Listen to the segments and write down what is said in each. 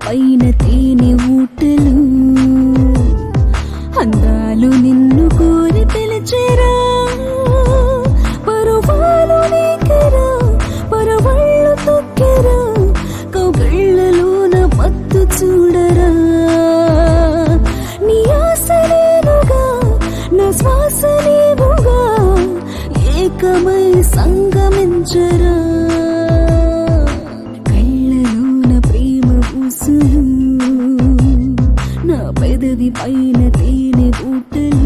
పైన తేనె ఊటలు అందాలు నిన్ను కోరి పిలిచెరా పరువాలు నీకెరా పరవళ్ళు తొక్కెరా కౌగిళ్ళలోన పత్తు చూడరా నీ ఆశ నేనుగా నా శ్వాస నీవుగా ఏకమై సంగమించరా కళ్ళలోన ప్రేమ ఊసులు నా పెదవి పైన తేనె ఊటలు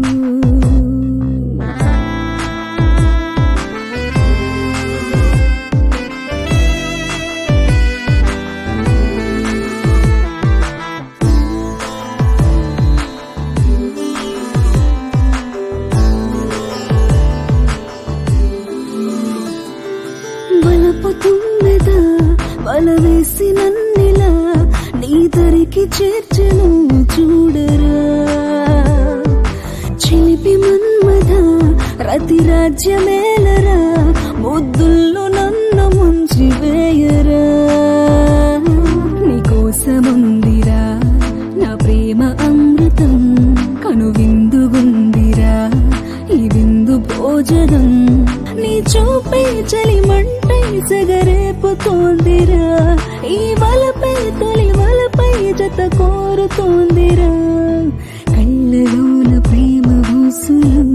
బలపు తుమ్మెద వల వేసి నన్నిలా నీ దరికి చేర్చను చూడరా చిలిపి మన్మద రతి రాజ్యమేలరా ముద్దుల్లో నన్ను ముంచి వేయరా నీకోసముందిరా నా ప్రేమ అమృతం కను విందుగుందిరా ఈ విందు భోజనం నీ చూపే చలి మంటై సెగరేపుతోందిరా ఈ వలపై తొలి వలపై జత కోరుతోందిరా కళ్ళలోన ప్రేమ ఊసులు